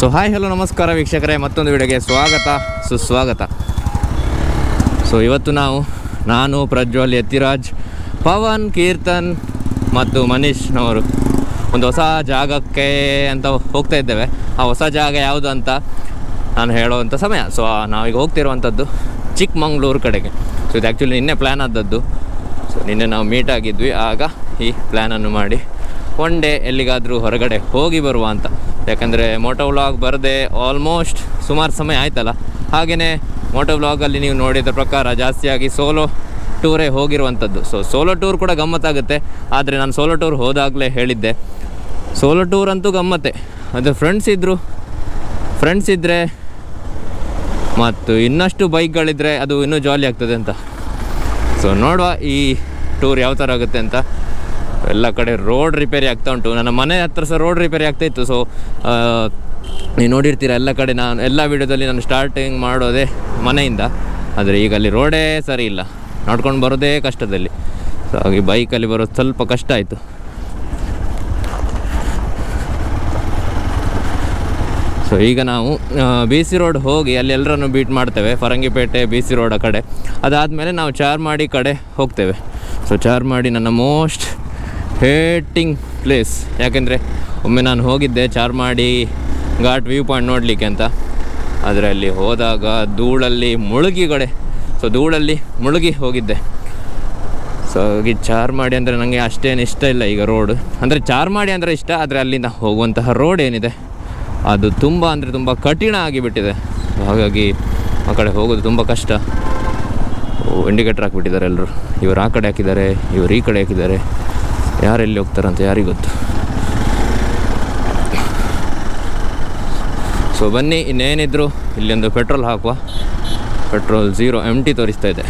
So hi hello ನಮಸ್ಕಾರ ವೀಕ್ಷಕರೇ ಮತ್ತೊಂದು ವಿಡಿಯೋಗೆ ಸ್ವಾಗತ ಸುಸ್ವಾಗತ ಸೊ ಇವತ್ತು ನಾವು ನಾನು ಪ್ರಜ್ವಲ್ ಯತಿರಾಜ್ ಪವನ್ ಕೀರ್ತನ್ ಮತ್ತು ಮನೀಶ್ನವರು ಒಂದು ಹೊಸ ಜಾಗಕ್ಕೆ ಅಂತ ಹೋಗ್ತಾ ಇದ್ದೇವೆ ಆ ಹೊಸ ಜಾಗ ಯಾವುದು ಅಂತ ನಾನು ಹೇಳುವಂಥ ಸಮಯ ಸೊ ನಾವೀಗ ಹೋಗ್ತಿರುವಂಥದ್ದು ಚಿಕ್ಕಮಂಗ್ಳೂರು ಕಡೆಗೆ ಸೊ ಇದು ಆ್ಯಕ್ಚುಲಿ ನಿನ್ನೆ ಪ್ಲ್ಯಾನ್ ಆದದ್ದು ಸೊ ನಿನ್ನೆ ನಾವು ಮೀಟ್ ಆಗಿದ್ವಿ ಆಗ ಈ ಪ್ಲ್ಯಾನನ್ನು ಮಾಡಿ ಒನ್ ಡೇ ಎಲ್ಲಿಗಾದರೂ ಹೊರಗಡೆ ಹೋಗಿ ಬರುವ ಅಂತ ಯಾಕಂದರೆ ಮೋಟೋ ವ್ಲಾಗ್ ಬರದೆ ಆಲ್ಮೋಸ್ಟ್ ಸುಮಾರು ಸಮಯ ಆಯ್ತಲ್ಲ ಹಾಗೆಯೇ ಮೋಟೋ ವ್ಲಾಗಲ್ಲಿ ನೀವು ನೋಡಿದ ಪ್ರಕಾರ ಜಾಸ್ತಿಯಾಗಿ ಸೋಲೋ ಟೂರೇ ಹೋಗಿರುವಂಥದ್ದು ಸೊ ಸೋಲೋ ಟೂರ್ ಕೂಡ ಗಮ್ಮತ್ತಾಗುತ್ತೆ ಆದರೆ ನಾನು ಸೋಲೋ ಟೂರ್ ಹೋದಾಗಲೇ ಹೇಳಿದ್ದೆ ಸೋಲೋ ಟೂರ್ ಅಂತೂ ಗಮ್ಮತ್ತೆ ಅದು ಫ್ರೆಂಡ್ಸ್ ಇದ್ದರು ಫ್ರೆಂಡ್ಸ್ ಇದ್ದರೆ ಮತ್ತು ಇನ್ನಷ್ಟು ಬೈಕ್ಗಳಿದ್ದರೆ ಅದು ಇನ್ನೂ ಜಾಲಿ ಆಗ್ತದೆ ಅಂತ ಸೊ ನೋಡುವ ಈ ಟೂರ್ ಯಾವ ಥರ ಆಗುತ್ತೆ ಅಂತ ಎಲ್ಲ ಕಡೆ ರೋಡ್ ರಿಪೇರಿ ಆಗ್ತಾ ಉಂಟು ನನ್ನ ಮನೆ ಹತ್ರ ಸಹ ರೋಡ್ ರಿಪೇರಿ ಆಗ್ತಾ ಇತ್ತು ಸೊ ನೀವು ನೋಡಿರ್ತೀರ ಎಲ್ಲ ಕಡೆ ನಾನು ಎಲ್ಲ ವೀಡಿಯೋದಲ್ಲಿ ನಾನು ಸ್ಟಾರ್ಟಿಂಗ್ ಮಾಡೋದೇ ಮನೆಯಿಂದ ಆದರೆ ಈಗ ಅಲ್ಲಿ ರೋಡೇ ಸರಿ ಇಲ್ಲ ನೋಡ್ಕೊಂಡು ಬರೋದೇ ಕಷ್ಟದಲ್ಲಿ ಸೊ ಹಾಗೆ ಬೈಕಲ್ಲಿ ಬರೋದು ಸ್ವಲ್ಪ ಕಷ್ಟ ಆಯಿತು ಸೊ ಈಗ ನಾವು ಬಿ ಸಿ ರೋಡ್ ಹೋಗಿ ಅಲ್ಲಿ ಎಲ್ಲರನ್ನು ಬೀಟ್ ಮಾಡ್ತೇವೆ ಫರಂಗಿಪೇಟೆ ಬಿ ಸಿ ರೋಡ್ ಆ ಕಡೆ ಅದಾದಮೇಲೆ ನಾವು ಚಾರ್ಮಾಡಿ ಕಡೆ ಹೋಗ್ತೇವೆ ಸೊ ಚಾರ್ಮಾಡಿ ನನ್ನ ಮೋಸ್ಟ್ ಹೇಟಿಂಗ್ ಪ್ಲೇಸ್ ಯಾಕೆಂದರೆ ಒಮ್ಮೆ ನಾನು ಹೋಗಿದ್ದೆ ಚಾರ್ಮಾಡಿ ಘಾಟ್ ವ್ಯೂ ಪಾಯಿಂಟ್ ನೋಡಲಿಕ್ಕೆ ಅಂತ ಆದರೆ ಅಲ್ಲಿ ಹೋದಾಗ ಧೂಳಲ್ಲಿ ಮುಳುಗಿ ಕಡೆ ಸೊ ಧೂಳಲ್ಲಿ ಮುಳುಗಿ ಹೋಗಿದ್ದೆ ಸೊ ಈ ಚಾರ್ಮಾಡಿ ಅಂದರೆ ನನಗೆ ಅಷ್ಟೇನು ಇಷ್ಟ ಇಲ್ಲ ಈಗ ರೋಡ್ ಅಂದರೆ ಚಾರ್ಮಾಡಿ ಅಂದರೆ ಇಷ್ಟ ಆದರೆ ಅಲ್ಲಿಂದ ಹೋಗುವಂತಹ ರೋಡ್ ಏನಿದೆ ಅದು ತುಂಬ ಅಂದರೆ ತುಂಬ ಕಠಿಣ ಆಗಿಬಿಟ್ಟಿದೆ ಹಾಗಾಗಿ ಆ ಕಡೆ ಹೋಗೋದು ತುಂಬ ಕಷ್ಟ ಇಂಡಿಕೇಟರ್ ಹಾಕ್ಬಿಟ್ಟಿದ್ದಾರೆ ಎಲ್ಲರೂ ಇವರು ಆ ಕಡೆ ಹಾಕಿದ್ದಾರೆ ಇವರು ಈ ಕಡೆ ಹಾಕಿದ್ದಾರೆ ಯಾರೆಲ್ಲಿ ಹೋಗ್ತಾರಂತ ಯಾರಿಗೆ ಗೊತ್ತು ಸೊ ಬನ್ನಿ ಇನ್ನೇನಿದ್ರು ಇಲ್ಲೊಂದು ಪೆಟ್ರೋಲ್ ಹಾಕುವ ಪೆಟ್ರೋಲ್ ಝೀರೋ ಎಮ್ ಟಿ ತೋರಿಸ್ತಾ ಇದೆ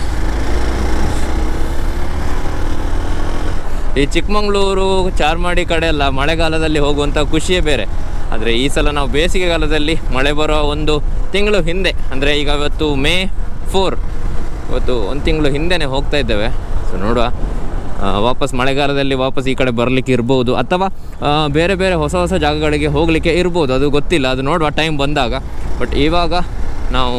ಈ ಚಿಕ್ಕಮಂಗ್ಳೂರು ಚಾರ್ಮಾಡಿ ಕಡೆ ಎಲ್ಲ ಮಳೆಗಾಲದಲ್ಲಿ ಹೋಗುವಂಥ ಖುಷಿಯೇ ಬೇರೆ ಆದರೆ ಈ ಸಲ ನಾವು ಬೇಸಿಗೆಗಾಲದಲ್ಲಿ ಮಳೆ ಬರೋ ಒಂದು ತಿಂಗಳು ಹಿಂದೆ ಅಂದರೆ ಈಗ ಇವತ್ತು ಮೇ ಫೋರ್ ಇವತ್ತು ಒಂದು ತಿಂಗಳು ಹಿಂದೆನೇ ಹೋಗ್ತಾ ಇದ್ದೇವೆ ಸೊ ನೋಡುವ ಆ, ವಾಪಸ್ ಮಳೆಗಾಲದಲ್ಲಿ ವಾಪಸ್ ಈ ಕಡೆ ಬರಲಿಕ್ಕೆ ಇರ್ಬೋದು ಅಥವಾ ಆ, ಬೇರೆ ಬೇರೆ ಹೊಸ ಹೊಸ ಜಾಗಗಳಿಗೆ ಹೋಗಲಿಕ್ಕೆ ಇರ್ಬೋದು ಅದು ಗೊತ್ತಿಲ್ಲ ಅದು ನೋಡುವ ಟೈಮ್ ಬಂದಾಗ ಬಟ್ ಇವಾಗ ನಾವು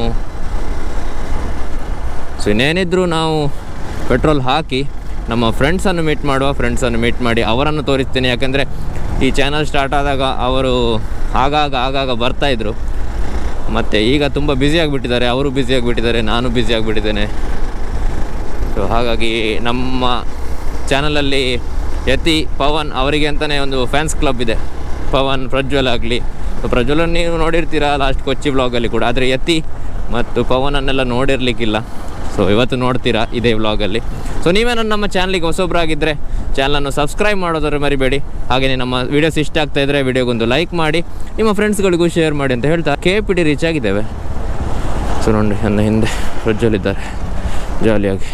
ಸೊ ಇನ್ನೇನಿದ್ರು ನಾವು ಪೆಟ್ರೋಲ್ ಹಾಕಿ ನಮ್ಮ ಫ್ರೆಂಡ್ಸನ್ನು ಮೀಟ್ ಮಾಡುವ ಫ್ರೆಂಡ್ಸನ್ನು ಮೀಟ್ ಮಾಡಿ ಅವರನ್ನು ತೋರಿಸ್ತೀನಿ ಯಾಕೆಂದರೆ ಈ ಚಾನಲ್ ಸ್ಟಾರ್ಟ್ ಆದಾಗ ಅವರು ಆಗಾಗ ಆಗಾಗ ಬರ್ತಾಯಿದ್ರು ಮತ್ತು ಈಗ ತುಂಬ ಬ್ಯುಸಿ ಆಗಿಬಿಟ್ಟಿದ್ದಾರೆ ಅವರು ಬ್ಯುಸಿ ಆಗಿಬಿಟ್ಟಿದ್ದಾರೆ ನಾನು ಬ್ಯುಸಿ ಆಗಿಬಿಟ್ಟಿದ್ದೇನೆ ಸೊ ಹಾಗಾಗಿ ನಮ್ಮ ಚಾನಲಲ್ಲಿ ಯತಿ ಪವನ್ ಅವರಿಗೆ ಅಂತಲೇ ಒಂದು ಫ್ಯಾನ್ಸ್ ಕ್ಲಬ್ ಇದೆ ಪವನ್ ಪ್ರಜ್ವಲ್ ಆಗಲಿ ಸೊ ಪ್ರಜ್ವಲನ್ ನೀವು ನೋಡಿರ್ತೀರಾ ಲಾಸ್ಟ್ ಕೊಚ್ಚಿ ವ್ಲಾಗಲ್ಲಿ ಕೂಡ ಆದರೆ ಯತಿ ಮತ್ತು ಪವನನ್ನೆಲ್ಲ ನೋಡಿರ್ಲಿಕ್ಕಿಲ್ಲ ಸೊ ಇವತ್ತು ನೋಡ್ತೀರಾ ಇದೇ ವ್ಲಾಗಲ್ಲಿ ಸೊ ನೀವೇನೋ ನಮ್ಮ ಚಾನಲಿಗೆ ಹೊಸೊಬ್ಬರಾಗಿದ್ದರೆ ಚಾನಲನ್ನು ಸಬ್ಸ್ಕ್ರೈಬ್ ಮಾಡೋದ್ರ ಮರಿಬೇಡಿ ಹಾಗೆಯೇ ನಮ್ಮ ವೀಡಿಯೋಸ್ ಇಷ್ಟ ಆಗ್ತಾ ಇದ್ದರೆ ವಿಡಿಯೋಗೊಂದು ಲೈಕ್ ಮಾಡಿ ನಿಮ್ಮ ಫ್ರೆಂಡ್ಸ್ಗಳಿಗೂ ಶೇರ್ ಮಾಡಿ ಅಂತ ಹೇಳ್ತಾ ಕೆ ಪಿ ಡಿ ರೀಚ್ ಆಗಿದ್ದೇವೆ ಸೊ ನೋಡಿ ನನ್ನ ಹಿಂದೆ ಪ್ರಜ್ವಲ್ ಇದ್ದಾರೆ ಜಾಲಿಯಾಗಿ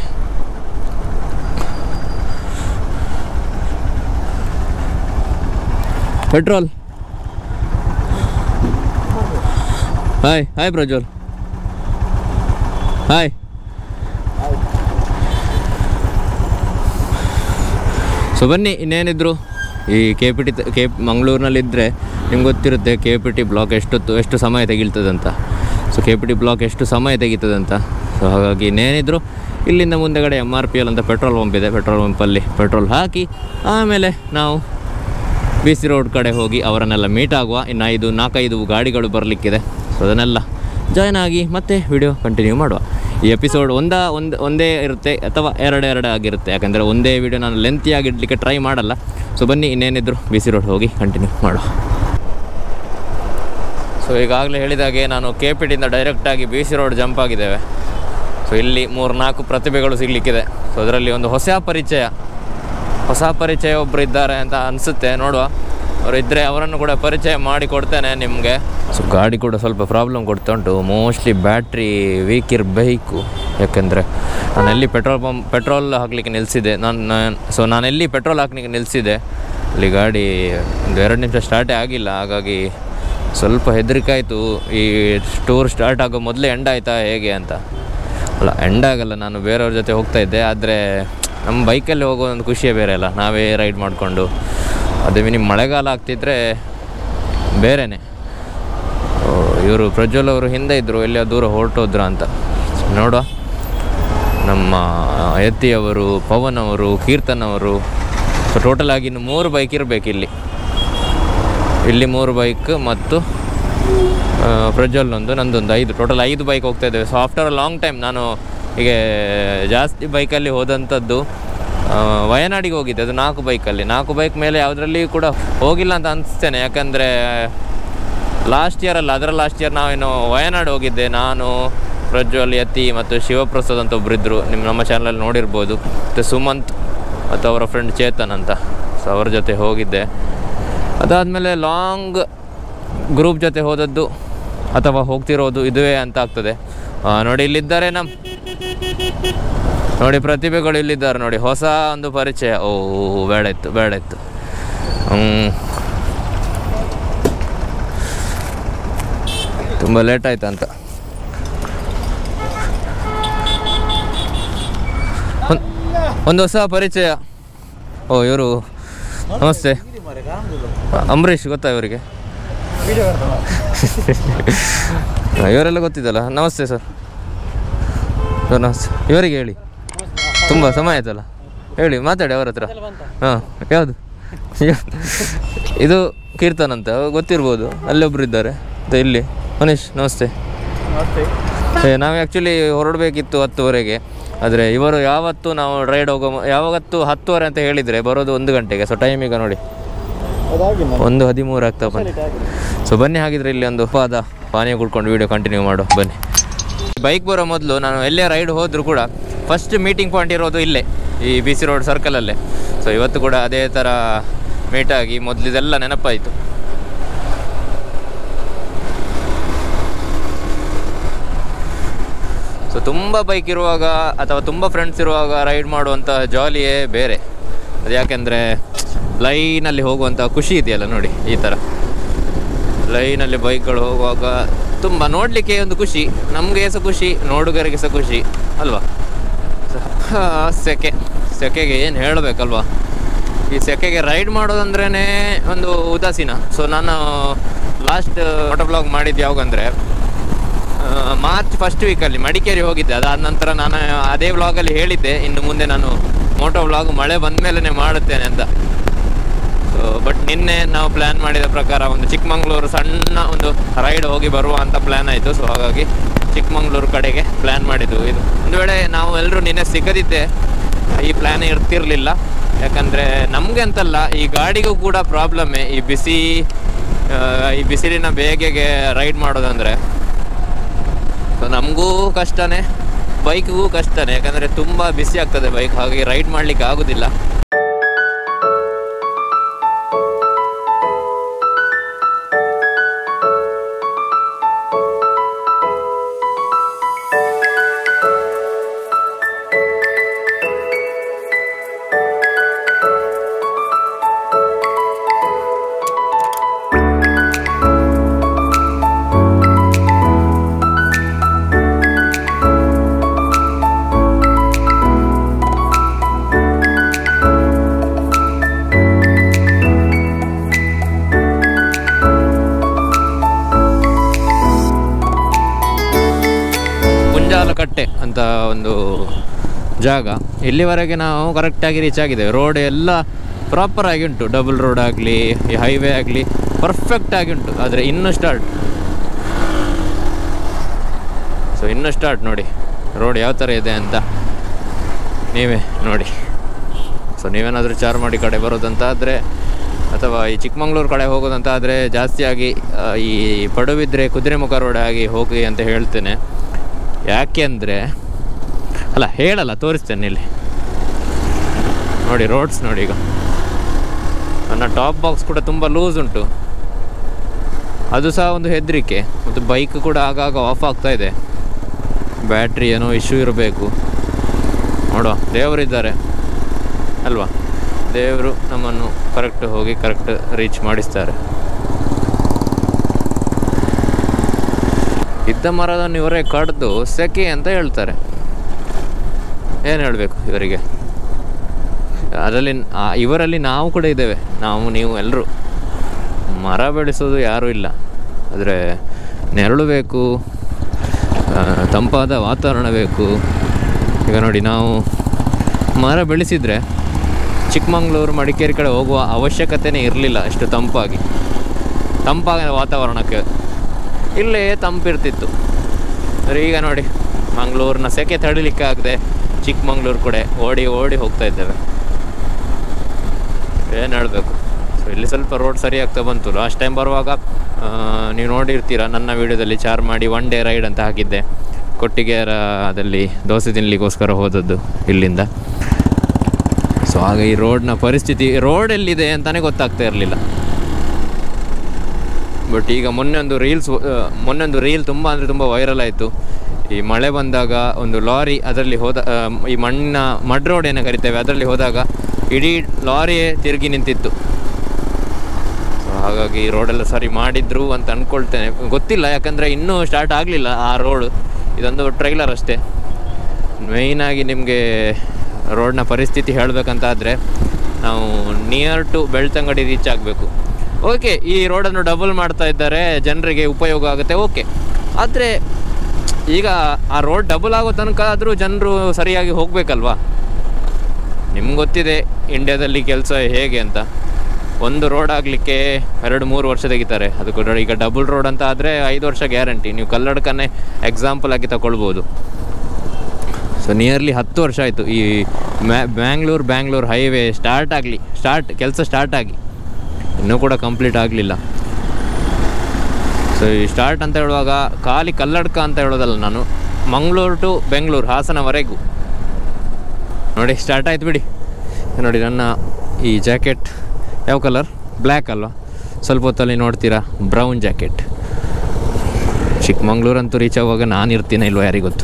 petrol hi hi Prajwal hi so ಬನ್ನಿ ಇನ್ನೇನಿದ್ರು ಈ ಕೆ ಪಿ ಟಿ ಕೆ ಮಂಗಳೂರಿನಲ್ಲಿದ್ದರೆ ನಿಮ್ಗೆ ಗೊತ್ತಿರುತ್ತೆ ಕೆ ಪಿ ಟಿ ಬ್ಲಾಕ್ ಎಷ್ಟೊತ್ತು ಎಷ್ಟು ಸಮಯ ತೆಗಿಳ್ತದಂತ so K P T block ಎಷ್ಟು ಸಮಯ ತೆಗಿತದಂತ ಸೊ ಹಾಗಾಗಿ ಇನ್ನೇನಿದ್ರು ಇಲ್ಲಿಂದ ಮುಂದೆಗಡೆ ಎಮ್ ಆರ್ ಪಿ ಎಲ್ ಅಂತ ಪೆಟ್ರೋಲ್ ಪಂಪ್ ಇದೆ ಪೆಟ್ರೋಲ್ ಪಂಪಲ್ಲಿ ಪೆಟ್ರೋಲ್ ಹಾಕಿ ಆಮೇಲೆ ನಾವು ಬಿ ಸಿ ರೋಡ್ ಕಡೆ ಹೋಗಿ ಅವರನ್ನೆಲ್ಲ ಮೀಟ್ ಆಗುವ ಇನ್ನು ಐದು ನಾಲ್ಕೈದು ಗಾಡಿಗಳು ಬರಲಿಕ್ಕಿದೆ ಸೊ ಅದನ್ನೆಲ್ಲ ಜಾಯ್ನ್ ಆಗಿ ಮತ್ತೆ ವಿಡಿಯೋ ಕಂಟಿನ್ಯೂ ಮಾಡುವ ಈ ಎಪಿಸೋಡ್ ಒಂದ ಒಂದು ಒಂದೇ ಇರುತ್ತೆ ಅಥವಾ ಎರಡು ಎರಡು ಆಗಿರುತ್ತೆ ಯಾಕಂದರೆ ಒಂದೇ ವಿಡಿಯೋ ನಾನು ಲೆಂತಿಯಾಗಿ ಇಡಲಿಕ್ಕೆ ಟ್ರೈ ಮಾಡಲ್ಲ ಸೊ ಬನ್ನಿ ಇನ್ನೇನಿದ್ರು ಬಿ ಸಿ ರೋಡ್ ಹೋಗಿ ಕಂಟಿನ್ಯೂ ಮಾಡುವ ಸೊ ಈಗಾಗಲೇ ಹೇಳಿದಾಗೆ ನಾನು ಕೆ ಪಿ ಟಿಯಿಂದ ಡೈರೆಕ್ಟಾಗಿ ಬಿ ಸಿ ರೋಡ್ ಜಂಪ್ ಆಗಿದ್ದೇವೆ ಸೊ ಇಲ್ಲಿ ಮೂರು ನಾಲ್ಕು ಪ್ರತಿಭೆಗಳು ಸಿಗಲಿಕ್ಕಿದೆ ಸೊ ಅದರಲ್ಲಿ ಒಂದು ಹೊಸ ಪರಿಚಯ ಹೊಸ ಪರಿಚಯ ಒಬ್ಬರು ಇದ್ದಾರೆ ಅಂತ ಅನಿಸುತ್ತೆ ನೋಡುವ ಅವರು ಇದ್ದರೆ ಅವರನ್ನು ಕೂಡ ಪರಿಚಯ ಮಾಡಿ ಕೊಡ್ತೇನೆ ನಿಮಗೆ ಸೊ ಗಾಡಿ ಕೂಡ ಸ್ವಲ್ಪ ಪ್ರಾಬ್ಲಮ್ ಕೊಡ್ತಾ ಉಂಟು ಮೋಸ್ಟ್ಲಿ ಬ್ಯಾಟ್ರಿ ವೀಕ್ ಇರಬೇಕು ಯಾಕೆಂದರೆ ನಾನು ಎಲ್ಲಿ ಪೆಟ್ರೋಲ್ ಪಂಪ್ ಪೆಟ್ರೋಲ್ ಹಾಕಲಿಕ್ಕೆ ನಿಲ್ಲಿಸಿದೆ ನಾನು ಸೊ ನಾನು ಎಲ್ಲಿ ಪೆಟ್ರೋಲ್ ಹಾಕ್ಲಿಕ್ಕೆ ನಿಲ್ಲಿಸಿದೆ ಅಲ್ಲಿ ಗಾಡಿ ಒಂದು ಎರಡು ನಿಮಿಷ ಸ್ಟಾರ್ಟೇ ಆಗಿಲ್ಲ ಹಾಗಾಗಿ ಸ್ವಲ್ಪ ಹೆದರಿಕೆ ಆಯಿತು ಈ ಟೂರ್ ಸ್ಟಾರ್ಟ್ ಆಗೋ ಮೊದಲೇ ಎಂಡ್ ಆಯಿತಾ ಹೇಗೆ ಅಂತ ಅಲ್ಲ ಎಂಡ್ ಆಗಲ್ಲ ನಾನು ಬೇರೆಯವ್ರ ಜೊತೆ ಹೋಗ್ತಾ ಇದ್ದೆ ಆದರೆ ನಮ್ಮ ಬೈಕಲ್ಲಿ ಹೋಗೋ ಒಂದು ಖುಷಿಯೇ ಬೇರೆ ಅಲ್ಲ ನಾವೇ ರೈಡ್ ಮಾಡಿಕೊಂಡು ಅದೇ ಮಿನಿ ಮಳೆಗಾಲ ಆಗ್ತಿದ್ರೆ ಬೇರೆಯೇ ಇವರು ಪ್ರಜ್ವಲ್ ಅವರು ಹಿಂದೆ ಇದ್ದರು ಎಲ್ಲಿಯೋ ದೂರ ಹೊರಟೋದ್ರ ಅಂತ ನೋಡುವ ನಮ್ಮ ಯತಿಯವರು ಪವನ್ ಅವರು ಕೀರ್ತನ್ ಅವರು ಸೊ ಟೋಟಲ್ ಆಗಿ ಇನ್ನು ಮೂರು ಬೈಕ್ ಇರಬೇಕು ಇಲ್ಲಿ ಇಲ್ಲಿ ಮೂರು ಬೈಕ್ ಮತ್ತು ಆ, ಪ್ರಜ್ವಲ್ ಒಂದು ನಂದೊಂದು ಐದು ಟೋಟಲ್ ಐದು ಬೈಕ್ ಹೋಗ್ತಾ ಇದ್ದೇವೆ so after a long time ನಾನು ಹೀಗೆ ಜಾಸ್ತಿ ಬೈಕಲ್ಲಿ ಹೋದಂಥದ್ದು ಆ, ವಯನಾಡಿಗೆ ಹೋಗಿದ್ದೆ ಅದು ನಾಲ್ಕು ಬೈಕಲ್ಲಿ ನಾಲ್ಕು ಬೈಕ್ ಮೇಲೆ ಯಾವುದರಲ್ಲಿ ಕೂಡ ಹೋಗಿಲ್ಲ ಅಂತ ಅನಿಸ್ತೇನೆ ಯಾಕಂದರೆ ಲಾಸ್ಟ್ ಇಯರ್ ಅಲ್ಲ ಅದರ ಲಾಸ್ಟ್ ಇಯರ್ ನಾವೇನು ವಯನಾಡು ಹೋಗಿದ್ದೆ ನಾನು ಪ್ರಜ್ವಲ್ ಯತಿ ಮತ್ತು ಶಿವಪ್ರಸಾದ್ ಅಂತ ಒಬ್ಬರಿದ್ದರು ನಿಮ್ಮ ನಮ್ಮ ಚಾನಲಲ್ಲಿ ನೋಡಿರ್ಬೋದು ಮತ್ತು ಸುಮಂತ್ ಮತ್ತು ಅವರ ಫ್ರೆಂಡ್ ಚೇತನ್ ಅಂತ ಸೊ ಅವ್ರ ಜೊತೆ ಹೋಗಿದ್ದೆ ಅದಾದಮೇಲೆ ಲಾಂಗ್ ಗ್ರೂಪ್ ಜೊತೆ ಹೋದದ್ದು ಅಥವಾ ಹೋಗ್ತಿರೋದು ಇದುವೇ ಅಂತ ಆಗ್ತದೆ ಆ, ನೋಡಿ ಇಲ್ಲಿದ್ದಾರೆ ನಮ್ಮ ನೋಡಿ ಪ್ರತಿಭೆಗಳು ಇಲ್ಲಿದ್ದಾರೆ ನೋಡಿ ಹೊಸ ಒಂದು ಪರಿಚಯ ಓ ಬೇಡ ಇತ್ತು ಬೇಡ ಇತ್ತು ಹ್ಮ್. ತುಂಬ ಲೇಟ್ ಆಯ್ತು ಅಂತ ಒಂದ್- ಒಂದು ಹೊಸ ಪರಿಚಯ ಓ ಇವರು ನಮಸ್ತೆ ಅಂಬರೀಷ್ ಗೊತ್ತಾ ಇವರಿಗೆ ಇವರೆಲ್ಲ ಗೊತ್ತಿದ್ದಲ್ಲ ನಮಸ್ತೆ ಸರ್ ಸರ್ ನಮಸ್ತೆ ಇವರಿಗೆ ಹೇಳಿ ತುಂಬ ಸಮಯ ಆಯ್ತಲ್ಲ ಹೇಳಿ ಮಾತಾಡಿ ಅವ್ರ ಹತ್ರ ಹಾಂ ಯಾವುದು ಇದು ಕೀರ್ತನ್ ಅಂತ ಗೊತ್ತಿರ್ಬೋದು ಅಲ್ಲೊಬ್ರು ಇದ್ದಾರೆ ಮತ್ತೆ ಇಲ್ಲಿ ಮನೀಶ್ ನಮಸ್ತೆ ಏ, ನಾವು ಆ್ಯಕ್ಚುಲಿ ಹೊರಡಬೇಕಿತ್ತು ಹತ್ತುವರೆಗೆ ಆದರೆ ಇವರು ಯಾವತ್ತು ನಾವು ರೈಡ್ ಹೋಗೋ ಮು- ಯಾವತ್ತು ಹತ್ತುವರೆ ಅಂತ ಹೇಳಿದರೆ ಬರೋದು ಒಂದು ಗಂಟೆಗೆ ಸೊ ಟೈಮ್ ಈಗ ನೋಡಿ ಒಂದು ಹದಿಮೂರು ಆಗ್ತಾ ಬಂತು ಸೊ ಬನ್ನಿ ಹಾಗಿದ್ರೆ ಇಲ್ಲಿ ಒಂದು ಪಾದ ಪಾನೀಯ ಕುಡ್ಕೊಂಡು ವೀಡಿಯೋ ಕಂಟಿನ್ಯೂ ಮಾಡು ಬನ್ನಿ ಬೈಕ್ ಬರೋ ಮೊದಲು ನಾನು ಎಲ್ಲೇ ರೈಡ್ ಹೋದರೂ ಕೂಡ ಫಸ್ಟ್ ಮೀಟಿಂಗ್ ಪಾಯಿಂಟ್ ಇರೋದು ಇಲ್ಲೇ ಈ ಬಿ ಸಿ ರೋಡ್ ಸರ್ಕಲಲ್ಲೇ ಸೊ ಇವತ್ತು ಕೂಡ ಅದೇ ಥರ ಮೀಟ್ ಆಗಿ ಮೊದಲಿದೆಲ್ಲ ನೆನಪಾಯಿತು ಸೊ ತುಂಬ ಬೈಕ್ ಇರುವಾಗ ಅಥವಾ ತುಂಬ ಫ್ರೆಂಡ್ಸ್ ಇರುವಾಗ ರೈಡ್ ಮಾಡುವಂಥ ಜಾಲಿಯೇ ಬೇರೆ ಅದು ಯಾಕೆಂದರೆ ಲೈನಲ್ಲಿ ಹೋಗುವಂಥ ಖುಷಿ ಇದೆಯಲ್ಲ ನೋಡಿ ಈ ಥರ ಲೈನಲ್ಲಿ ಬೈಕ್ಗಳು ಹೋಗುವಾಗ ತುಂಬ ನೋಡಲಿಕ್ಕೆ ಒಂದು ಖುಷಿ ನಮಗೆ ಸಹ ಖುಷಿ ನೋಡುಗರಿಗೆ ಸಹ ಖುಷಿ ಅಲ್ವಾ ಸ- ಹಾ, ಸೆಕೆ ಸೆಕೆಗೆ ಏನು ಹೇಳಬೇಕಲ್ವಾ ಈ ಸೆಕೆಗೆ ರೈಡ್ ಮಾಡೋದಂದ್ರೇ ಒಂದು ಉದಾಸೀನ ಸೊ ನಾನು ಲಾಸ್ಟ್ ಫೋಟೋ ಬ್ಲಾಗ್ ಮಾಡಿದ್ದು ಯಾವಾಗಂದರೆ ಮಾರ್ಚ್ ಫಸ್ಟ್ ವೀಕಲ್ಲಿ ಮಡಿಕೇರಿ ಹೋಗಿದ್ದೆ ಅದಾದ ನಂತರ ನಾನು ಅದೇ ವ್ಲಾಗಲ್ಲಿ ಹೇಳಿದ್ದೆ ಇನ್ನು ಮುಂದೆ ನಾನು ಮೋಟೋ ವ್ಲಾಗ್ ಮಳೆ ಬಂದ ಮೇಲೇ ಮಾಡುತ್ತೇನೆ ಅಂತ ಸೊ ಬಟ್ ನಿನ್ನೆ ನಾವು ಪ್ಲ್ಯಾನ್ ಮಾಡಿದ ಪ್ರಕಾರ ಒಂದು ಚಿಕ್ಕಮಂಗ್ಳೂರು ಸಣ್ಣ ಒಂದು ರೈಡ್ ಹೋಗಿ ಬರುವ ಅಂತ ಪ್ಲ್ಯಾನ್ ಆಯಿತು ಸೊ ಹಾಗಾಗಿ ಚಿಕ್ಕಮಂಗ್ಳೂರು ಕಡೆಗೆ ಪ್ಲ್ಯಾನ್ ಮಾಡಿದ್ದು ಇದು ಒಂದು ವೇಳೆ ನಾವು ಎಲ್ಲರೂ ನಿನ್ನೆ ಸಿಗದಿದ್ದೆ ಈ ಪ್ಲ್ಯಾನ್ ಇರ್ತಿರ್ಲಿಲ್ಲ ಯಾಕಂದರೆ ನಮಗೆ ಅಂತಲ್ಲ ಈ ಗಾಡಿಗೂ ಕೂಡ ಪ್ರಾಬ್ಲಮ್ಮೇ ಈ ಬಿಸಿ ಆ, ಈ ಬಿಸಿಲಿನ ಬೇಗೆಗೆ ರೈಡ್ ಮಾಡೋದಂದರೆ ಸೊ ನಮಗೂ ಕಷ್ಟನೇ ಬೈಕ್ಗೂ ಕಷ್ಟನೇ ಯಾಕಂದರೆ ತುಂಬ ಬಿಸಿ ಆಗ್ತದೆ ಬೈಕ್ ಹಾಗೆ ರೈಡ್ ಮಾಡಲಿಕ್ಕೆ ಆಗೋದಿಲ್ಲ ಕುಂಜಾಲಕಟ್ಟೆ ಅಂತ ಒಂದು ಜಾಗ ಇಲ್ಲಿವರೆಗೆ ನಾವು ಕರೆಕ್ಟಾಗಿ ರೀಚ್ ಆಗಿದ್ದೇವೆ ರೋಡ್ ಎಲ್ಲ ಪ್ರಾಪರ್ ಆಗಿ ಉಂಟು ಡಬಲ್ ರೋಡ್ ಆಗಲಿ ಈ ಹೈವೇ ಆಗಲಿ ಪರ್ಫೆಕ್ಟ್ ಆಗಿ ಉಂಟು ಆದರೆ ಇನ್ನೂ ಸ್ಟಾರ್ಟ್ ಸೊ ಇನ್ನೂ ಸ್ಟಾರ್ಟ್ ನೋಡಿ ರೋಡ್ ಯಾವ ಥರ ಇದೆ ಅಂತ ನೀವೇ ನೋಡಿ ಸೊ ನೀವೇನಾದರೂ ಚಾರ್ಮಾಡಿ ಕಡೆ ಬರೋದಂತ ಆದರೆ ಅಥವಾ ಈ ಚಿಕ್ಕಮಂಗ್ಳೂರು ಕಡೆ ಹೋಗೋದಂತ ಆದರೆ ಜಾಸ್ತಿಯಾಗಿ ಆ, ಈ ಪಡುಬಿದ್ರೆ ಕುದುರೆಮುಖ ರೋಡ್ ಆಗಿ ಹೋಗಿ ಅಂತ ಹೇಳ್ತೇನೆ ಯಾಕೆ ಅಂದರೆ ಅಲ್ಲ ಹೇಳಲ್ಲ ತೋರಿಸ್ತೇನೆ ಇಲ್ಲಿ ನೋಡಿ ರೋಡ್ಸ್ ನೋಡಿ ಈಗ ನನ್ನ ಟಾಪ್ ಬಾಕ್ಸ್ ಕೂಡ ತುಂಬ ಲೂಸ್ ಉಂಟು ಅದು ಸಹ ಒಂದು ಹೆದರಿಕೆ ಮತ್ತು ಬೈಕ್ ಕೂಡ ಆಗಾಗ ಆಫ್ ಆಗ್ತಾ ಇದೆ ಬ್ಯಾಟ್ರಿ ಏನೋ ಇಶ್ಯೂ ಇರಬೇಕು ನೋಡುವ ದೇವರಿದ್ದಾರೆ ಅಲ್ವಾ ದೇವರು ನಮ್ಮನ್ನು ಕರೆಕ್ಟ್ ಹೋಗಿ ಕರೆಕ್ಟ್ ರೀಚ್ ಮಾಡಿಸ್ತಾರೆ ಇದ್ದ ಮರದನ್ನು ಇವರೇ ಕಡ್ದು ಸೆಕೆ ಅಂತ ಹೇಳ್ತಾರೆ ಏನು ಹೇಳಬೇಕು ಇವರಿಗೆ ಅದರಲ್ಲಿ ಆ, ಇವರಲ್ಲಿ ನಾವು ಕೂಡ ಇದ್ದೇವೆ ನಾವು ನೀವು ಎಲ್ಲರೂ ಮರ ಬೆಳೆಸೋದು ಯಾರೂ ಇಲ್ಲ ಆದರೆ ನೆರಳು ಬೇಕು ಆ, ತಂಪಾದ ವಾತಾವರಣ ಬೇಕು ಈಗ ನೋಡಿ ನಾವು ಮರ ಬೆಳೆಸಿದರೆ ಚಿಕ್ಕಮಂಗ್ಳೂರು ಮಡಿಕೇರಿ ಕಡೆ ಹೋಗುವ ಅವಶ್ಯಕತೆನೇ ಇರಲಿಲ್ಲ ಅಷ್ಟು ತಂಪಾಗಿ ತಂಪಾದ ವಾತಾವರಣಕ್ಕೆ ಇಲ್ಲೇ ತಂಪಿರ್ತಿತ್ತು ಆದರೆ ಈಗ ನೋಡಿ ಮಂಗಳೂರಿನ ಸೆಕೆ ತಡಿಲಿಕ್ಕೆ ಆಗದೆ ಚಿಕ್ಕಮಂಗ್ಳೂರು ಕಡೆ ಓಡಿ ಓಡಿ ಹೋಗ್ತಾ ಇದ್ದೇವೆ ಏನು ಹೇಳಬೇಕು ಸೊ ಇಲ್ಲಿ ಸ್ವಲ್ಪ ರೋಡ್ ಸರಿ ಆಗ್ತಾ ಬಂತು ಲಾಸ್ಟ್ ಟೈಮ್ ಬರುವಾಗ ಆ, ನೀವು ನೋಡಿರ್ತೀರ ನನ್ನ ವಿಡಿಯೋದಲ್ಲಿ ಚಾರ್ ಮಾಡಿ ಒನ್ ಡೇ ರೈಡ್ ಅಂತ ಹಾಕಿದ್ದೆ ಕೊಟ್ಟಿಗೆರಲ್ಲಿ ದೋಸೆ ತಿನ್ನಲಿಕ್ಕೋಸ್ಕರ ಹೋದದ್ದು ಇಲ್ಲಿಂದ ಸೊ ಆಗ ಈ ರೋಡ್ನ ಪರಿಸ್ಥಿತಿ ರೋಡ್ ಎಲ್ಲಿದೆ ಅಂತಲೇ ಗೊತ್ತಾಗ್ತಾ ಇರಲಿಲ್ಲ ಬಟ್ ಈಗ ಮೊನ್ನೆ ಒಂದು ರೀಲ್ಸ್ ಮೊನ್ನೆ ಒಂದು ರೀಲ್ ತುಂಬ ಅಂದರೆ ತುಂಬ ವೈರಲ್ ಆಯಿತು ಈ ಮಳೆ ಬಂದಾಗ ಒಂದು ಲಾರಿ ಅದರಲ್ಲಿ ಹೋದ ಆ, ಈ ಮಣ್ಣಿನ ಮಡ್ ರೋಡ್ ಏನು ಕರಿತೇವೆ ಅದರಲ್ಲಿ ಹೋದಾಗ ಇಡೀ ಲಾರಿಯೇ ತಿರುಗಿ ನಿಂತಿತ್ತು ಸೊ ಹಾಗಾಗಿ ಈ ರೋಡೆಲ್ಲ ಸರಿ ಮಾಡಿದ್ರು ಅಂತ ಅಂದ್ಕೊಳ್ತೇನೆ ಗೊತ್ತಿಲ್ಲ ಯಾಕಂದರೆ ಇನ್ನೂ ಸ್ಟಾರ್ಟ್ ಆಗಲಿಲ್ಲ ಆ ರೋಡ್ ಇದೊಂದು ಟ್ರೈಲರ್ ಅಷ್ಟೇ ಮೇಯ್ನಾಗಿ ನಿಮಗೆ ರೋಡ್ನ ಪರಿಸ್ಥಿತಿ ಹೇಳಬೇಕಂತಾದರೆ ನಾವು ನಿಯರ್ ಟು ಬೆಳ್ತಂಗಡಿ ರೀಚ್ ಆಗಬೇಕು ಓಕೆ ಈ ರೋಡನ್ನು ಡಬಲ್ ಮಾಡ್ತಾ ಇದ್ದಾರೆ ಜನರಿಗೆ ಉಪಯೋಗ ಆಗುತ್ತೆ ಓಕೆ ಆದರೆ ಈಗ ಆ ರೋಡ್ ಡಬಲ್ ಆಗೋ ತನಕ ಆದರೂ ಜನರು ಸರಿಯಾಗಿ ಹೋಗಬೇಕಲ್ವಾ ನಿಮ್ಗೆ ಗೊತ್ತಿದೆ ಇಂಡ್ಯಾದಲ್ಲಿ ಕೆಲಸ ಹೇಗೆ ಅಂತ ಒಂದು ರೋಡ್ ಆಗಲಿಕ್ಕೆ ಎರಡು ಮೂರು ವರ್ಷ ತೆಗಿತಾರೆ ಅದು ಕೂಡ ಈಗ ಡಬಲ್ ರೋಡ್ ಅಂತ ಆದರೆ ಐದು ವರ್ಷ ಗ್ಯಾರಂಟಿ ನೀವು ಕಲ್ಲಡ್ಕನ್ನೇ ಎಕ್ಸಾಂಪಲ್ ಆಗಿ ತಗೊಳ್ಬೋದು ಸೊ ನಿಯರ್ಲಿ ಹತ್ತು ವರ್ಷ ಆಯಿತು ಈ ಮ್ಯಾ ಬ್ಯಾಂಗ್ಳೂರು ಬ್ಯಾಂಗ್ಳೂರು ಹೈವೇ ಸ್ಟಾರ್ಟ್ ಆಗಲಿ ಸ್ಟಾರ್ಟ್ ಕೆಲಸ ಸ್ಟಾರ್ಟ್ ಆಗಿ ಇನ್ನೂ ಕೂಡ ಕಂಪ್ಲೀಟ್ ಆಗಲಿಲ್ಲ ಸೊ ಈ ಸ್ಟಾರ್ಟ್ ಅಂತ ಹೇಳುವಾಗ ಖಾಲಿ ಕಲ್ಲಡ್ಕ ಅಂತ ಹೇಳೋದಲ್ಲ ನಾನು ಮಂಗಳೂರು ಟು ಬೆಂಗಳೂರು ಹಾಸನವರೆಗೂ ನೋಡಿ ಸ್ಟಾರ್ಟ್ ಆಯ್ತು ಬಿಡಿ ನೋಡಿ ನನ್ನ ಈ ಜಾಕೆಟ್ ಯಾವ ಕಲರ್ ಬ್ಲ್ಯಾಕ್ ಅಲ್ವಾ ಸ್ವಲ್ಪ ಹೊತ್ತಲ್ಲಿ ನೋಡ್ತೀರಾ ಬ್ರೌನ್ ಜಾಕೆಟ್ ಚಿಕ್ಕಮಂಗ್ಳೂರು ಅಂತೂ ರೀಚ್ ಆಗುವಾಗ ನಾನು ಇರ್ತೀನ ಇಲ್ವೋ ಯಾರಿಗೆ ಗೊತ್ತು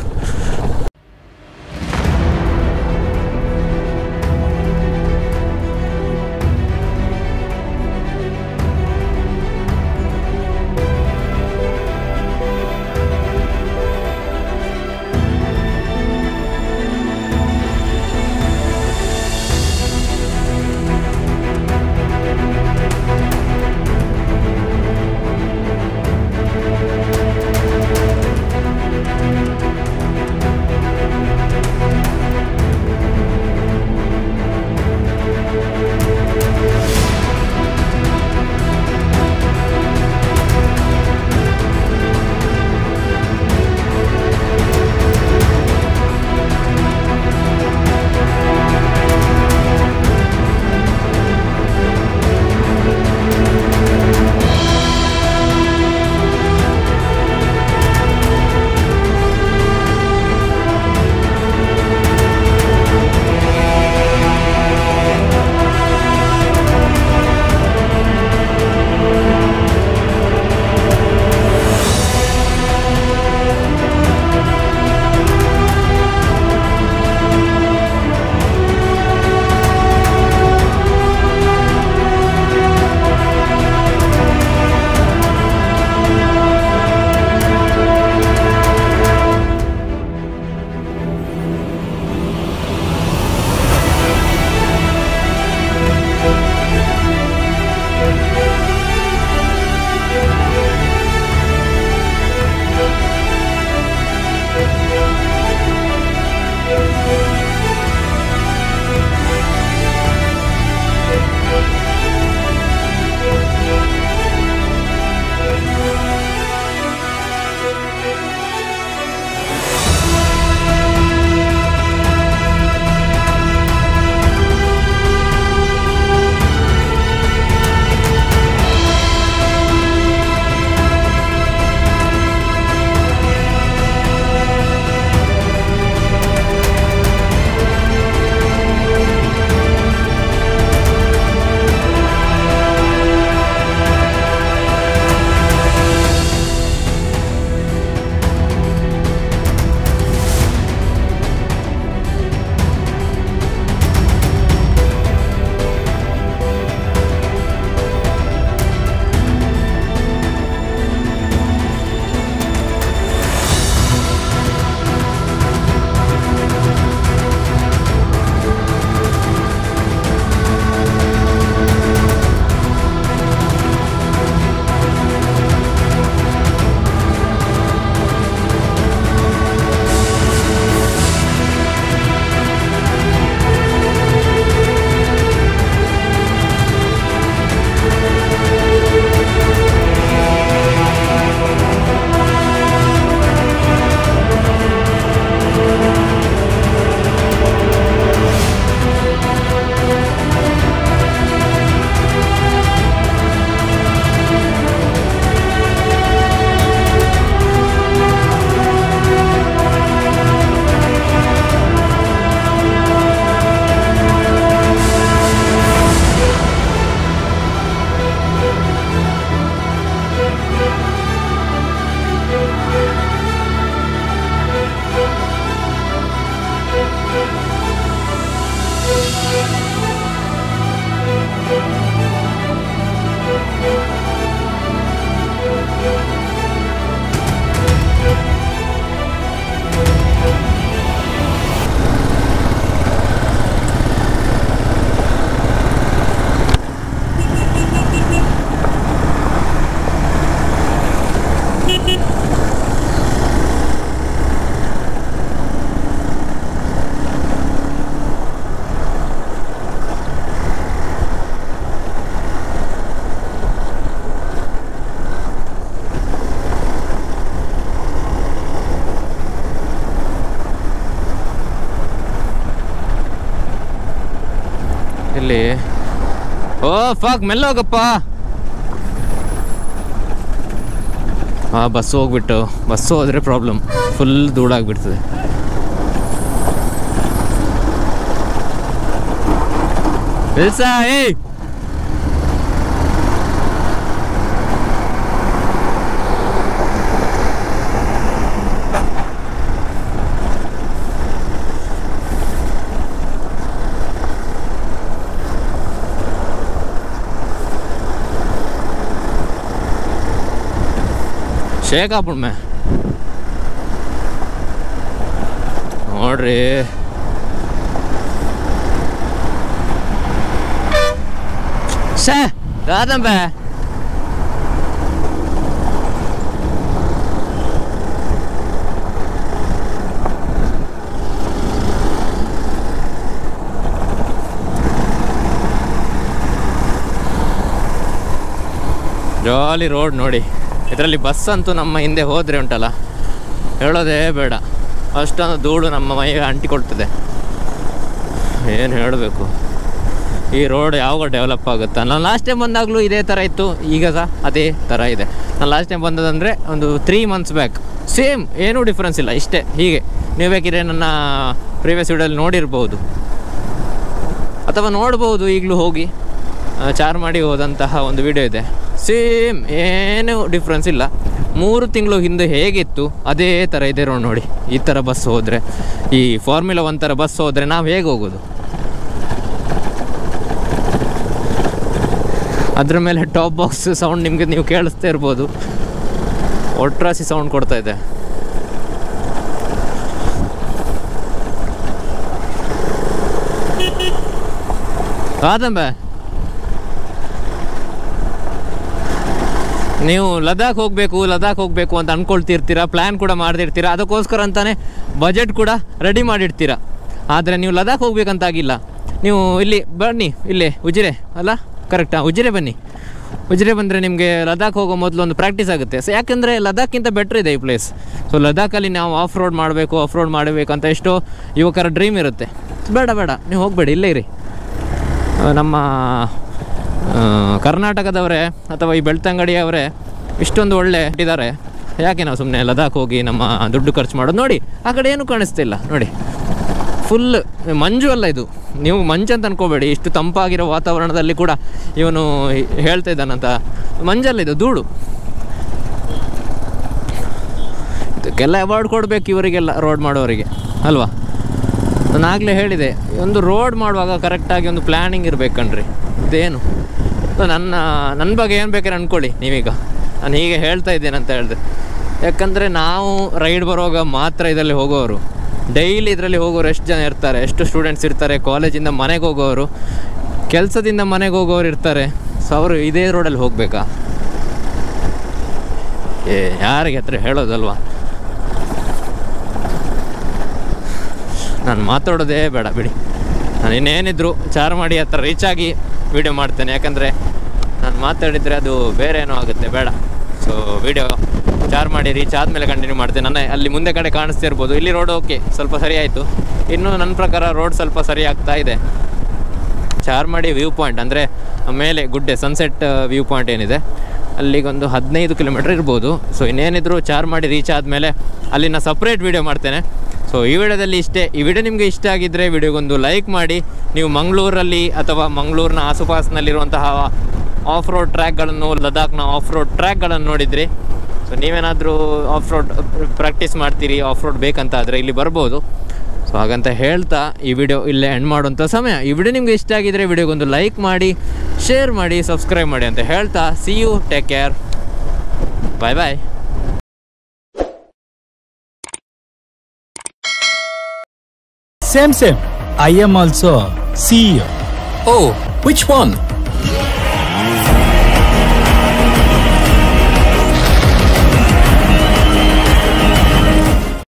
ಇಲ್ಲಿ ಓ ಫಾಕ್ ಮೆಲ್ಲ ಹೋಗಪ್ಪ ಆ ಬಸ್ ಹೋಗ್ಬಿಟ್ಟು ಬಸ್ಸು ಹೋದ್ರೆ ಪ್ರಾಬ್ಲಮ್ ಫುಲ್ ಧೂಳಾಗ್ಬಿಡ್ತದೆ ಇಲ್ಸಾ ಏಯ್ ಶೇಕ್ ಆಗ್ಬಿಡ್ಮೆ ನೋಡ್ರಿ ಶೇ ಕಾದಂಬೆ ಜಾಲಿ ರೋಡ್ ನೋಡಿ ಇದರಲ್ಲಿ ಬಸ್ ಅಂತೂ ನಮ್ಮ ಹಿಂದೆ ಹೋದರೆ ಉಂಟಲ್ಲ ಹೇಳೋದೇ ಬೇಡ ಅಷ್ಟೊಂದು ಧೂಳು ನಮ್ಮ ಮೈಗೆ ಅಂಟಿಕೊಳ್ತದೆ ಏನು ಹೇಳಬೇಕು ಈ ರೋಡ್ ಯಾವಾಗ ಡೆವಲಪ್ ಆಗುತ್ತಾ ನಾನು ಲಾಸ್ಟ್ ಟೈಮ್ ಬಂದಾಗಲೂ ಇದೇ ಥರ ಇತ್ತು ಈಗ ಸಹ ಅದೇ ಥರ ಇದೆ ನಾನು ಲಾಸ್ಟ್ ಟೈಮ್ ಬಂದದಂದರೆ ಒಂದು ತ್ರೀ ಮಂತ್ಸ್ ಬ್ಯಾಕ್ ಸೇಮ್ ಏನೂ ಡಿಫ್ರೆನ್ಸ್ ಇಲ್ಲ ಇಷ್ಟೇ ಹೀಗೆ ನೀವು ಬೇಕಿದ್ರೆ ನನ್ನ ಪ್ರೀವಿಯಸ್ ವಿಡಿಯೋಲ್ಲಿ ನೋಡಿರ್ಬೋದು ಅಥವಾ ನೋಡ್ಬೋದು ಈಗಲೂ ಹೋಗಿ ಆ, ಚಾರ್ ಮಾಡಿ ಹೋದಂತಹ ಒಂದು ವಿಡಿಯೋ ಇದೆ ಸೇಮ್ ಏನೂ ಡಿಫ್ರೆನ್ಸ್ ಇಲ್ಲ ಮೂರು ತಿಂಗಳು ಹಿಂದೆ ಹೇಗಿತ್ತು ಅದೇ ಥರ ಇದೆ ರೋಡ್ ನೋಡಿ ಈ ಥರ ಬಸ್ ಹೋದರೆ ಈ ಫಾರ್ಮುಲಾ ಒನ್ ಥರ ಬಸ್ ಹೋದರೆ ನಾವು ಹೇಗೆ ಹೋಗೋದು ಅದ್ರ ಮೇಲೆ ಟಾಪ್ ಬಾಕ್ಸ್ ಸೌಂಡ್ ನಿಮಗೆ ನೀವು ಕೇಳಿಸ್ತಾ ಇರ್ಬೋದು ಒಟ್ರಾಸಿ ಸೌಂಡ್ ಕೊಡ್ತಾ ಇದೆ ಕಾದಂಬೆ ನೀವು ಲದಾಖ್ ಹೋಗಬೇಕು ಲದಾಖ್ ಹೋಗಬೇಕು ಅಂತ ಅನ್ಕೊಳ್ತಿರ್ತೀರಾ ಪ್ಲ್ಯಾನ್ ಕೂಡ ಮಾಡ್ತಿರ್ತೀರಾ ಅದಕ್ಕೋಸ್ಕರ ಅಂತಾನೆ ಬಜೆಟ್ ಕೂಡ ರೆಡಿ ಮಾಡಿರ್ತೀರಾ ಆದರೆ ನೀವು ಲದಾಖ್ ಹೋಗ್ಬೇಕಂತಾಗಿಲ್ಲ ನೀವು ಇಲ್ಲಿ ಬನ್ನಿ ಇಲ್ಲೇ ಉಜಿರೆ ಅಲ್ಲ ಕರೆಕ್ಟಾ ಉಜಿರೆ ಬನ್ನಿ ಉಜಿರೆ ಬಂದರೆ ನಿಮಗೆ ಲದಾಖ್ ಹೋಗೋ ಮೊದಲು ಒಂದು ಪ್ರಾಕ್ಟೀಸ್ ಆಗುತ್ತೆ ಸೊ ಯಾಕೆಂದರೆ ಲದಾಖ್ಗಿಂತ ಬೆಟ್ರ್ ಇದೆ ಈ ಪ್ಲೇಸ್ ಸೊ ಲದಾಖಲ್ಲಿ ನಾವು ಆಫ್ ರೋಡ್ ಮಾಡಬೇಕು ಆಫ್ ರೋಡ್ ಮಾಡಬೇಕು ಅಂತ ಎಷ್ಟೋ ಯುವಕರ ಡ್ರೀಮ್ ಇರುತ್ತೆ ಬೇಡ ಬೇಡ ನೀವು ಹೋಗಬೇಡಿ ಇಲ್ಲೇ ಇರಿ ಆ, ನಮ್ಮ ಆ, ಕರ್ನಾಟಕದವರೇ ಅಥವಾ ಈ ಬೆಳ್ತಂಗಡಿಯವರೇ ಇಷ್ಟೊಂದು ಒಳ್ಳೆ ಇಟ್ಟಿದ್ದಾರೆ ಯಾಕೆ ನಾವು ಸುಮ್ಮನೆ ಲದಾಖ್ ಹೋಗಿ ನಮ್ಮ ದುಡ್ಡು ಖರ್ಚು ಮಾಡೋದು ನೋಡಿ ಆ ಕಡೆ ಏನೂ ಕಾಣಿಸ್ತಿಲ್ಲ ನೋಡಿ ಫುಲ್ ಮಂಜು ಅಲ್ಲ ಇದು ನೀವು ಮಂಜು ಅಂತ ಅನ್ಕೋಬೇಡಿ ಇಷ್ಟು ತಂಪಾಗಿರೋ ವಾತಾವರಣದಲ್ಲಿ ಕೂಡ ಇವನು ಹೇಳ್ತಾ ಇದ್ದಾನಂತ ಮಂಜಲ್ಲ ಇದು ಧೂಳು ಇದಕ್ಕೆಲ್ಲ ಅವಾರ್ಡ್ ಕೊಡಬೇಕು ಇವರಿಗೆಲ್ಲ ರೋಡ್ ಮಾಡೋರಿಗೆ ಅಲ್ವಾ ನಾನು ಆಗಲೇ ಹೇಳಿದೆ ಒಂದು ರೋಡ್ ಮಾಡುವಾಗ ಕರೆಕ್ಟಾಗಿ ಒಂದು ಪ್ಲ್ಯಾನಿಂಗ್ ಇರಬೇಕು ಕಣ್ರಿ ಇದೇನು ಸೊ ನನ್ನ ನನ್ನ ಬಗ್ಗೆ ಏನು ಬೇಕಾದ್ರೆ ಅಂದ್ಕೊಳ್ಳಿ ನೀವೀಗ ನಾನು ಹೀಗೆ ಹೇಳ್ತಾ ಇದ್ದೇನೆ ಅಂತ ಹೇಳಿದೆ ಯಾಕಂದರೆ ನಾವು ರೈಡ್ ಬರುವಾಗ ಮಾತ್ರ ಇದರಲ್ಲಿ ಹೋಗೋರು ಡೈಲಿ ಇದರಲ್ಲಿ ಹೋಗೋರು ಎಷ್ಟು ಜನ ಇರ್ತಾರೆ ಎಷ್ಟು ಸ್ಟೂಡೆಂಟ್ಸ್ ಇರ್ತಾರೆ ಕಾಲೇಜಿಂದ ಮನೆಗೆ ಹೋಗೋರು ಕೆಲಸದಿಂದ ಮನೆಗೆ ಹೋಗೋರು ಇರ್ತಾರೆ ಸೊ ಅವರು ಇದೇ ರೋಡಲ್ಲಿ ಹೋಗಬೇಕಾ ಏ ಯಾರಿಗೆ ಹತ್ರ ಹೇಳೋದಲ್ವಾ ನಾನು ಮಾತಾಡೋದೇ ಬೇಡ ಬಿಡಿ ನಾನು ಇನ್ನೇನಿದ್ರು ಚಾರ್ ಮಾಡಿ ಹತ್ರ ರೀಚ್ ಆಗಿ ವಿಡಿಯೋ ಮಾಡ್ತೇನೆ ಯಾಕಂದರೆ ನಾನು ಮಾತಾಡಿದರೆ ಅದು ಬೇರೆ ಏನೋ ಆಗುತ್ತೆ ಬೇಡ ಸೊ ವಿಡಿಯೋ ಚಾರ್ ಮಾಡಿ ರೀಚ್ ಆದಮೇಲೆ ಕಂಟಿನ್ಯೂ ಮಾಡ್ತೇನೆ ನನ್ನ ಅಲ್ಲಿ ಮುಂದೆ ಕಡೆ ಕಾಣಿಸ್ತಾ ಇರ್ಬೋದು ಇಲ್ಲಿ ರೋಡ್ ಓಕೆ ಸ್ವಲ್ಪ ಸರಿ ಆಯಿತು ಇನ್ನು ನನ್ನ ಪ್ರಕಾರ ರೋಡ್ ಸ್ವಲ್ಪ ಸರಿ ಆಗ್ತಾ ಇದೆ ಚಾರ್ಮಾಡಿ ವ್ಯೂ ಪಾಯಿಂಟ್ ಅಂದರೆ ಮೇಲೆ ಗುಡ್ಡೆ ಸನ್ಸೆಟ್ ವ್ಯೂ ಪಾಯಿಂಟ್ ಏನಿದೆ ಅಲ್ಲಿಗೊಂದು ಹದಿನೈದು ಕಿಲೋಮೀಟ್ರ್ ಇರ್ಬೋದು ಸೊ ಇನ್ನೇನಿದ್ರು ಚಾರ್ಮಾಡಿ ರೀಚ್ ಆದಮೇಲೆ ಅಲ್ಲಿನ ಸಪ್ರೇಟ್ ವೀಡಿಯೋ ಮಾಡ್ತೇನೆ ಸೊ ಈ ವಿಡಿಯೋದಲ್ಲಿ ಇಷ್ಟೇ ಈ ವಿಡಿಯೋ ನಿಮಗೆ ಇಷ್ಟ ಆಗಿದ್ದರೆ ವಿಡಿಯೋಗೊಂದು ಲೈಕ್ ಮಾಡಿ ನೀವು ಮಂಗಳೂರಲ್ಲಿ ಅಥವಾ ಮಂಗಳೂರಿನ ಆಸುಪಾಸಿನಲ್ಲಿರುವಂತಹ ಆಫ್ ರೋಡ್ ಟ್ರ್ಯಾಕ್ಗಳನ್ನು ಲದಾಖ್ನ ಆಫ್ ರೋಡ್ ಟ್ರ್ಯಾಕ್ಗಳನ್ನು ನೋಡಿದ್ರಿ ಸೊ ನೀವೇನಾದರೂ ಆಫ್ ರೋಡ್ ಪ್ರಾಕ್ಟೀಸ್ ಮಾಡ್ತೀರಿ ಆಫ್ ರೋಡ್ ಬೇಕಂತ ಆದರೆ ಇಲ್ಲಿ ಬರ್ಬೋದು ಸೊ ಹಾಗಂತ ಹೇಳ್ತಾ ಈ ವಿಡಿಯೋ ಇಲ್ಲೇ ಎಂಡ್ ಮಾಡುವಂಥ ಸಮಯ ಈ ವಿಡಿಯೋ ನಿಮಗೆ ಇಷ್ಟ ಆಗಿದ್ರೆ ವಿಡಿಯೋಗೊಂದು ಲೈಕ್ ಮಾಡಿ ಶೇರ್ ಮಾಡಿ ಸಬ್ಸ್ಕ್ರೈಬ್ ಮಾಡಿ ಅಂತ ಹೇಳ್ತಾ see you take care bye bye Same, same. I am also CEO. Oh, which one?